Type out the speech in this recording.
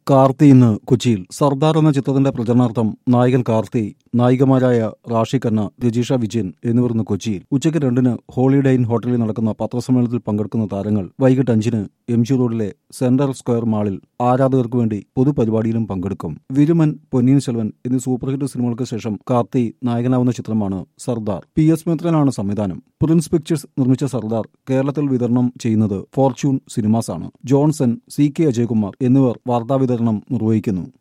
കാർത്തി ഇന്ന് കൊച്ചിയിൽ സർദാർ എന്ന ചിത്രത്തിന്റെ പ്രചരണാർത്ഥം നായകൻ കാർത്തി നായികമാരായ റാഷി ഖന്ന രജീഷ വിജയൻ എന്നിവർ ഇന്ന് കൊച്ചിയിൽ ഉച്ചയ്ക്ക് രണ്ടിന് ഹോളിഡേ ഇൻ ഹോട്ടലിൽ നടക്കുന്ന പത്രസമ്മേളനത്തിൽ പങ്കെടുക്കുന്ന താരങ്ങൾ വൈകിട്ട് അഞ്ചിന് എം ജി റോഡിലെ സെൻട്രൽ സ്ക്വയർ മാളിൽ ആരാധകർക്ക് വേണ്ടി പൊതുപരിപാടിയിലും പങ്കെടുക്കും വിരുമൻ പൊന്നിയിൻ സെൽവൻ എന്നീ സൂപ്പർ ഹിറ്റ് സിനിമകൾക്ക് ശേഷം കാർത്തി നായകനാവുന്ന ചിത്രമാണ് സർദാർ പി എസ് മിത്രനാണ് സംവിധാനം പ്രിൻസ് പിക്ചേഴ്സ് നിർമ്മിച്ച സർദാർ കേരളത്തിൽ വിതരണം ചെയ്യുന്നത് ഫോർച്യൂൺ സിനിമാസ് ആണ് ജോൺസൺ സി കെ അജയകുമാർ എന്നിവർ വാർത്താവിതരണം നിർവഹിക്കുന്നു